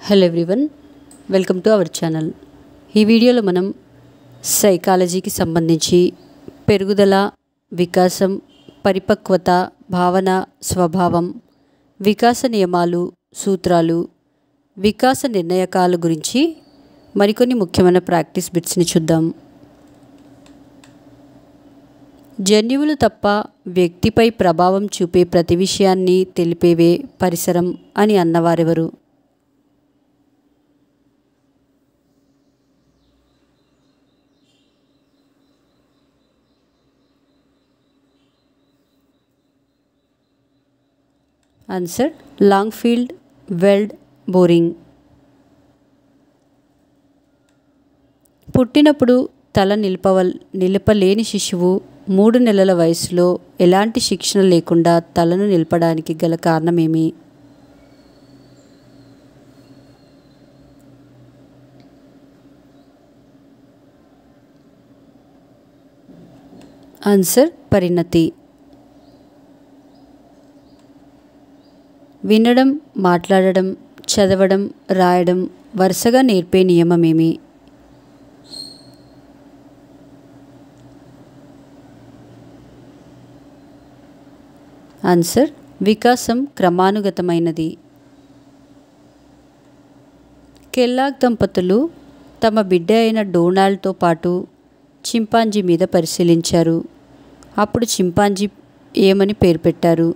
hello everyone welcome to our channel ఈ వీడియోలో మనం సైకాలజీకి సంబంధించి పెరుగుదల వికాసం పరిపక్వత భావన స్వభావం వికాస నియమాలు సూత్రాలు వికాస నిర్ణయకాల గురించి మరికొన్ని ముఖ్యమైన ప్రాక్టీస్ బిట్స్ని చూద్దాం జన్యువులు తప్ప వ్యక్తిపై ప్రభావం చూపే ప్రతి విషయాన్ని తెలిపేవే పరిసరం అని అన్నవారెవరు ఆన్సర్ లాంగ్ఫీల్డ్ వెల్డ్ బోరింగ్ పుట్టినప్పుడు తల నిలపవల్ నిలపలేని శిశువు మూడు నెలల వయసులో ఎలాంటి శిక్షణ లేకుండా తలను నిలపడానికి గల కారణమేమి ఆన్సర్ పరిణతి వినడం మాట్లాడడం చదవడం రాయడం వరుసగా నేర్పే నియమమేమి ఆన్సర్ వికాసం క్రమానుగతమైనది కెల్లాగ్ దంపతులు తమ బిడ్డ అయిన డొనాల్డ్తో పాటు చింపాంజీ మీద పరిశీలించారు అప్పుడు చింపాంజీ ఏమని పేరు పెట్టారు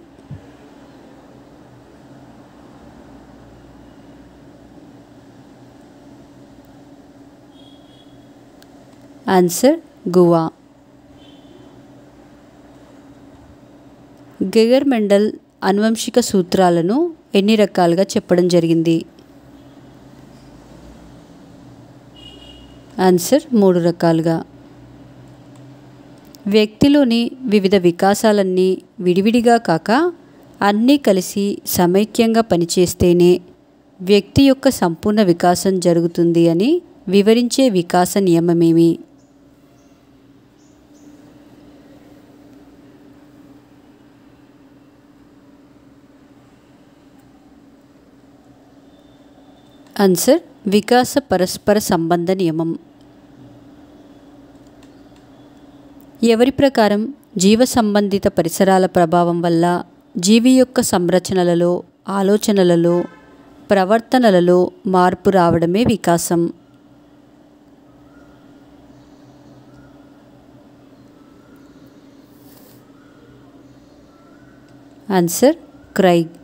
ఆన్సర్ గువా గెగర్ మెండల్ అనువంశిక సూత్రాలను ఎన్ని రకాలుగా చెప్పడం జరిగింది ఆన్సర్ మూడు రకాలుగా వ్యక్తిలోని వివిధ వికాసాలన్నీ విడివిడిగా కాక అన్నీ కలిసి సమైక్యంగా పనిచేస్తేనే వ్యక్తి యొక్క సంపూర్ణ వికాసం జరుగుతుంది అని వివరించే వికాస నియమమేమి ఆన్సర్ వికాస పరస్పర సంబంధ నియమం ఎవరి ప్రకారం జీవ సంబంధిత పరిసరాల ప్రభావం వల్ల జీవి యొక్క సంరచనలలో ఆలోచనలలో ప్రవర్తనలలో మార్పు రావడమే వికాసం ఆన్సర్ క్రైగ్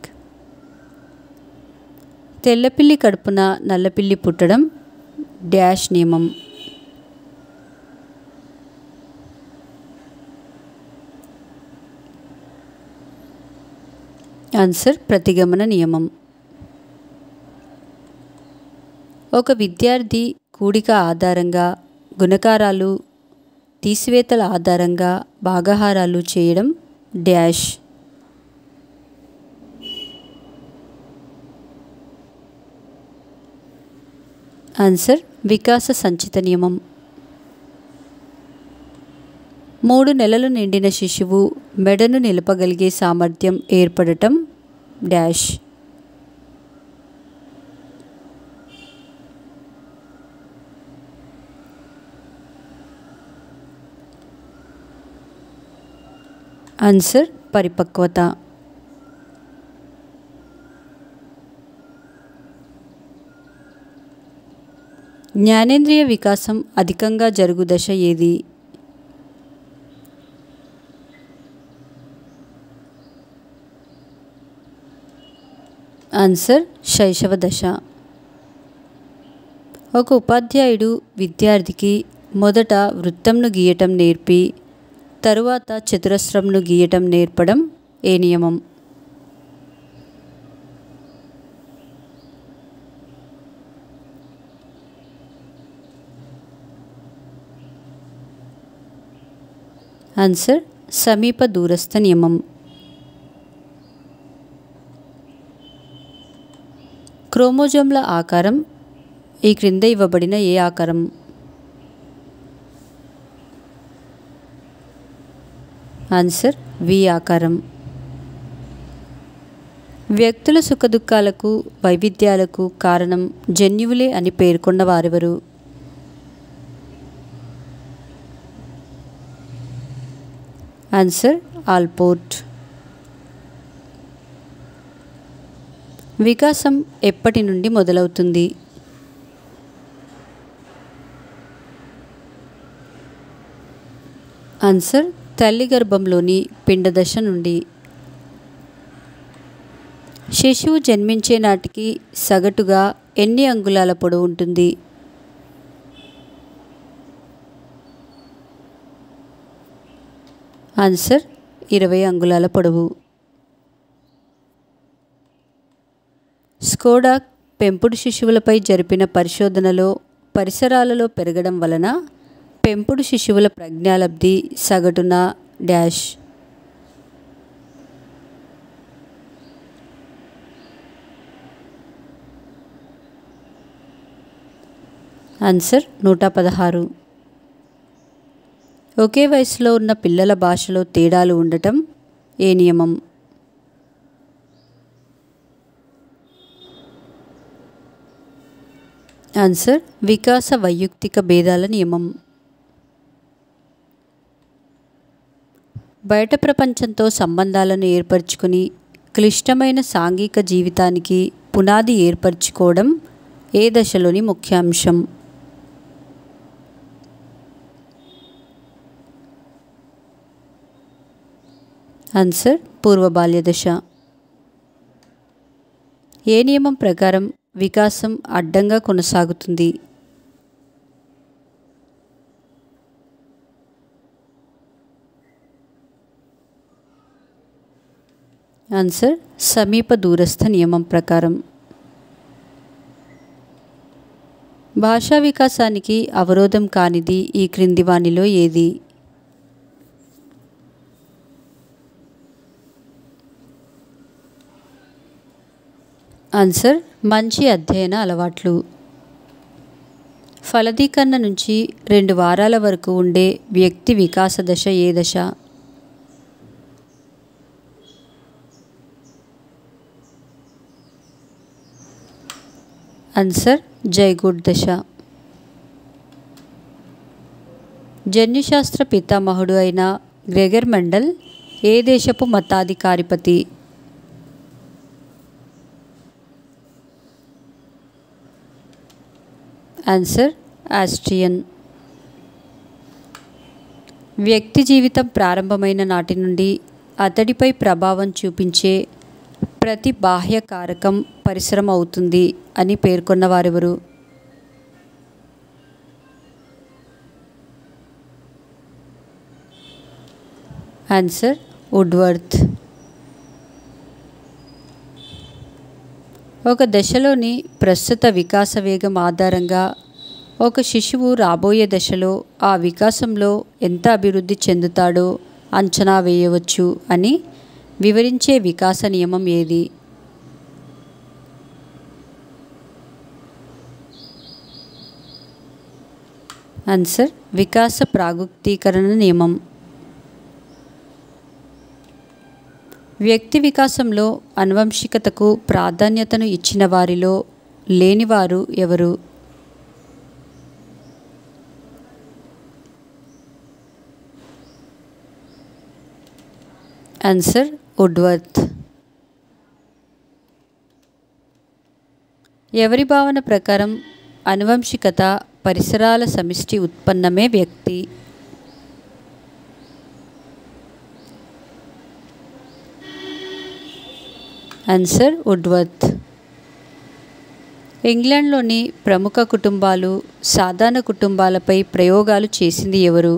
తెల్లపిల్లి కడుపున నల్లపిల్లి పుట్టడం డాష్ నియమం ఆన్సర్ ప్రతిగమన నియమం ఒక విద్యార్థి కూడిక ఆధారంగా గుణకారాలు తీసివేతల ఆధారంగా భాగాహారాలు చేయడం డాష్ ఆన్సర్ వికాస సంచిత నియమం మూడు నెలలు నిండిన శిశువు మెడను నిలపగలిగే సామర్థ్యం ఏర్పడటం డాష్ ఆన్సర్ పరిపక్వత జ్ఞానేంద్రియ వికాసం అధికంగా జరుగు దశ ఏది ఆన్సర్ శైశవ దశ ఒక ఉపాధ్యాయుడు విద్యార్థికి మొదట వృత్తంను గీయటం నేర్పి తరువాత చతురస్రంను గీయటం నేర్పడం ఏ నియమం ఆన్సర్ సమీప దూరస్థ నియమం క్రోమోజోమ్ల ఆకారం ఈ క్రింద ఇవ్వబడిన ఏ ఆకారం ఆన్సర్ వి ఆకారం వ్యక్తుల సుఖదుఖాలకు వైవిధ్యాలకు కారణం జన్యువులే అని పేర్కొన్న వారెవరు ఆన్సర్ ఆల్పోర్ట్ వికాసం ఎప్పటి నుండి మొదలవుతుంది ఆన్సర్ తల్లి గర్భంలోని పిండదశ నుండి శిశువు జన్మించే నాటికి సగటుగా ఎన్ని అంగుళాల పొడవు ఉంటుంది ఆన్సర్ ఇరవై అంగుళాల పొడవు స్కోడా పెంపుడు శిశువులపై జరిపిన పరిశోధనలో పరిసరాలలో పెరగడం వలన పెంపుడు శిశువుల ప్రజ్ఞాలబ్ధి సగటున డాష్ ఆన్సర్ నూట పదహారు ఒకే వయసులో ఉన్న పిల్లల భాషలో తేడాలు ఉండటం ఏ నియమం ఆన్సర్ వికాస వైయుక్తిక భేదాల నియమం బయట ప్రపంచంతో సంబంధాలను ఏర్పరచుకుని క్లిష్టమైన సాంఘిక జీవితానికి పునాది ఏర్పరచుకోవడం ఏ దశలోని ముఖ్యాంశం ఆన్సర్ పూర్వ బాల్య దశ ఏ నియమం ప్రకారం వికాసం అడ్డంగా కొనసాగుతుంది ఆన్సర్ సమీప దూరస్థ నియమం ప్రకారం భాషా వికాసానికి అవరోధం కానిది ఈ క్రింది వానిలో ఏది ఆన్సర్ మంచి అధ్యయన అలవాట్లు ఫలదీకరణ నుంచి రెండు వారాల వరకు ఉండే వ్యక్తి వికాస దశ ఏ దశ ఆన్సర్ జైగూడ్ దశ జన్యుశాస్త్ర పితామహుడు అయిన గ్రెగర్ మెండల్ ఏ దేశపు మతాధికారిపతి ఆన్సర్ ఆస్ట్రియన్ వ్యక్తి జీవితం ప్రారంభమైన నాటి నుండి అతడిపై ప్రభావం చూపించే ప్రతి బాహ్య కారకం పరిశ్రమ అవుతుంది అని పేర్కొన్న వారెవరు ఆన్సర్ వుడ్వర్త్ ఒక దశలోని ప్రస్తుత వికాస వేగం ఆధారంగా ఒక శిశువు రాబోయే దశలో ఆ వికాసంలో ఎంత అభివృద్ధి చెందుతాడో అంచనా వేయవచ్చు అని వివరించే వికాస నియమం ఏది ఆన్సర్ వికాస ప్రాగుక్తీకరణ నియమం వ్యక్తి వికాసంలో అనువంశికతకు ప్రాధాన్యతను ఇచ్చిన వారిలో లేనివారు ఎవరు ఆన్సర్ వుడ్వర్త్ ఎవరి భావన ప్రకారం అనువంశికత పరిసరాల సమిష్టి ఉత్పన్నమే వ్యక్తి ఆన్సర్ వుడ్వర్త్ ఇంగ్లాండ్లోని ప్రముఖ కుటుంబాలు సాధారణ కుటుంబాలపై ప్రయోగాలు చేసింది ఎవరు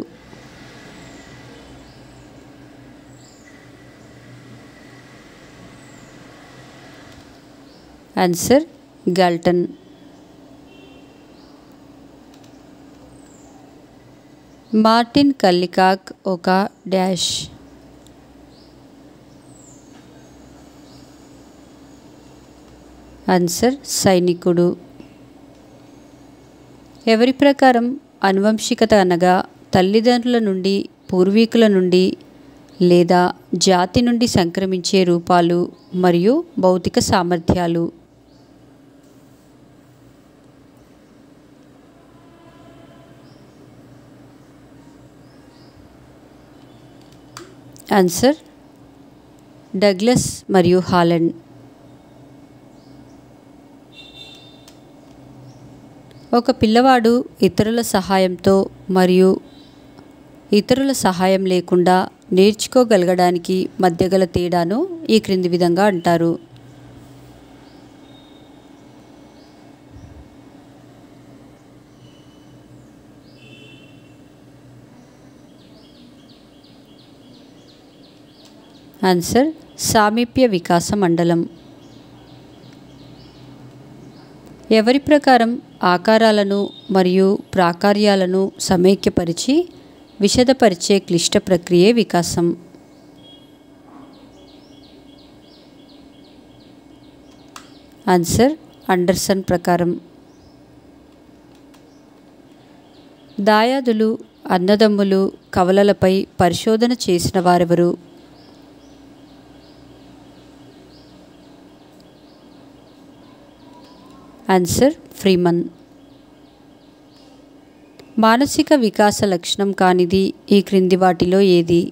ఆన్సర్ గాల్టన్ మార్టిన్ కల్లికాక్ ఒక డాష్ ఆన్సర్ సైనికుడు ఎవరి ప్రకారం అనువంశికత అనగా తల్లిదండ్రుల నుండి పూర్వీకుల నుండి లేదా జాతి నుండి సంక్రమించే రూపాలు మరియు భౌతిక సామర్థ్యాలు ఆన్సర్ డగ్లస్ మరియు హాలండ్ ఒక పిల్లవాడు ఇతరుల సహాయంతో మరియు ఇతరుల సహాయం లేకుండా నేర్చుకోగలగడానికి మధ్య గల తేడాను ఈ క్రింది విధంగా అంటారు ఆన్సర్ సామీప్య వికాస మండలం ఎవరి ప్రకారం ఆకారాలను మరియు ప్రాకార్యాలను సమైక్యపరిచి విశదపరిచే క్లిష్ట ప్రక్రియే వికాసం ఆన్సర్ అండర్సన్ ప్రకారం దాయాదులు అన్నదమ్ములు కవలలపై పరిశోధన చేసిన వారెవరు ఆన్సర్ ఫ్రీమన్ మానసిక వికాస లక్షణం కానిది ఈ క్రింది వాటిలో ఏది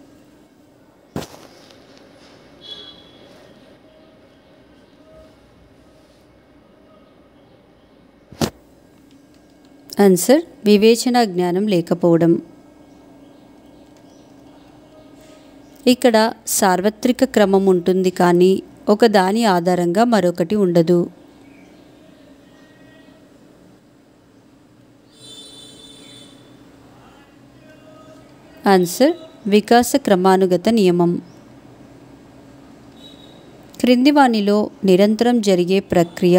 ఆన్సర్ వివేచన జ్ఞానం లేకపోవడం ఇక్కడ సార్వత్రిక క్రమం ఉంటుంది కానీ ఒక దాని ఆధారంగా మరొకటి ఉండదు ఆన్సర్ వికాస క్రమానుగత నియమం క్రింది వానిలో నిరంతరం జరిగే ప్రక్రియ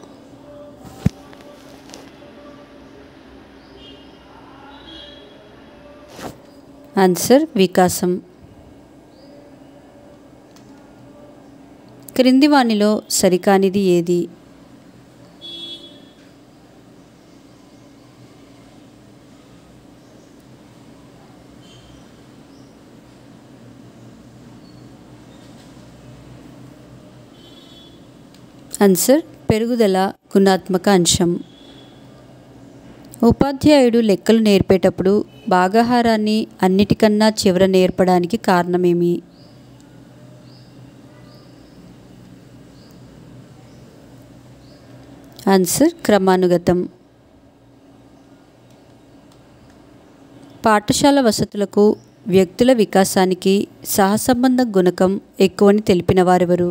ఆన్సర్ వికాసం క్రింది వానిలో సరికానిది ఏది ఆన్సర్ పెరుగుదల గుణాత్మక అంశం ఉపాధ్యాయుడు లెక్కలు నేర్పేటప్పుడు భాగాహారాన్ని అన్నిటికన్నా చివర నేర్పడానికి కారణమేమి ఆన్సర్ క్రమానుగతం పాఠశాల వసతులకు వ్యక్తుల వికాసానికి సహసంబంధ గుణకం ఎక్కువని తెలిపిన వారెవరు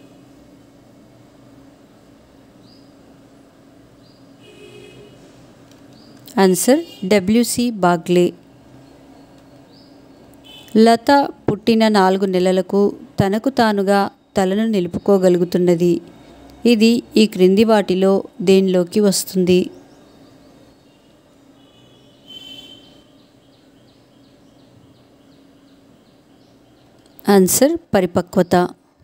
ఆన్సర్ డబ్ల్యూసి బాగ్లే లత పుట్టిన నాలుగు నెలలకు తనకు తానుగా తలను నిలుపుకోగలుగుతున్నది ఇది ఈ క్రింది వాటిలో దేనిలోకి వస్తుంది ఆన్సర్ పరిపక్వత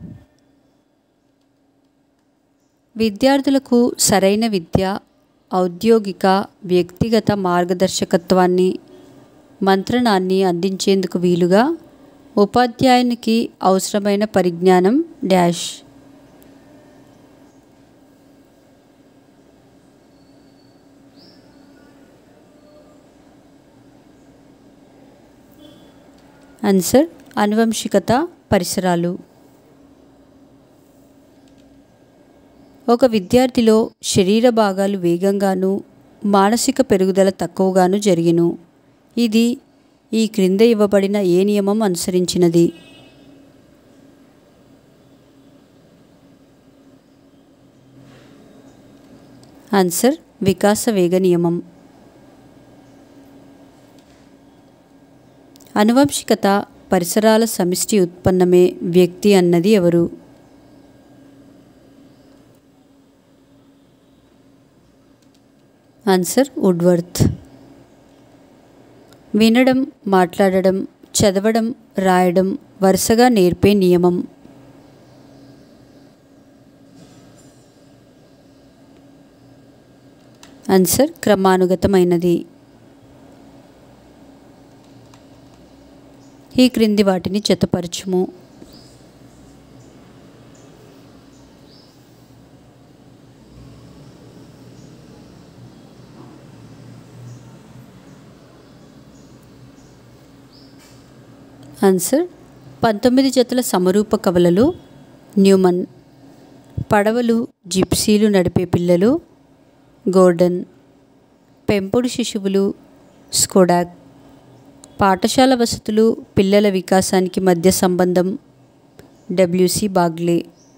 విద్యార్థులకు సరైన విద్య ఔద్యోగిక వ్యక్తిగత మార్గదర్శకత్వాన్ని మంత్రణాన్ని అందించేందుకు వీలుగా ఉపాధ్యాయునికి అవసరమైన పరిజ్ఞానం డాష్ ఆన్సర్ అనువంశికత పరిసరాలు ఒక విద్యార్థిలో శరీర భాగాలు వేగంగాను మానసిక పెరుగుదల తక్కువగాను జరిగిను ఇది ఈ క్రింద ఇవ్వబడిన ఏ నియమం అనుసరించినది ఆన్సర్ వికాస వేగ నియమం అనువంశికత పరిసరాల సమిష్టి ఉత్పన్నమే వ్యక్తి అన్నది ఎవరు ఆన్సర్ వుడ్వర్త్ వినడం మాట్లాడడం చదవడం రాయడం వరుసగా నేర్పే నియమం ఆన్సర్ క్రమానుగతమైనది ఈ క్రింది వాటిని జతపరచుము ఆన్సర్ పంతొమ్మిది జతల సమరూప కవలలు న్యూమన్ పడవలు జిప్సీలు నడిపే పిల్లలు గోర్డన్ పెంపుడు శిశువులు స్కోడాక్ పాఠశాల వసతులు పిల్లల వికాసానికి మధ్య సంబంధం డబ్ల్యూసి బాగ్లే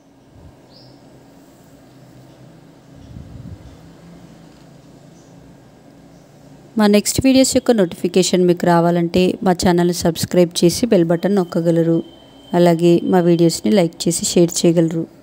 మా నెక్స్ట్ వీడియోస్ యొక్క నోటిఫికేషన్ మీకు రావాలంటే మా ఛానల్ని సబ్స్క్రైబ్ చేసి బెల్ బటన్ నొక్కగలరు అలాగే మా వీడియోస్ని లైక్ చేసి షేర్ చేయగలరు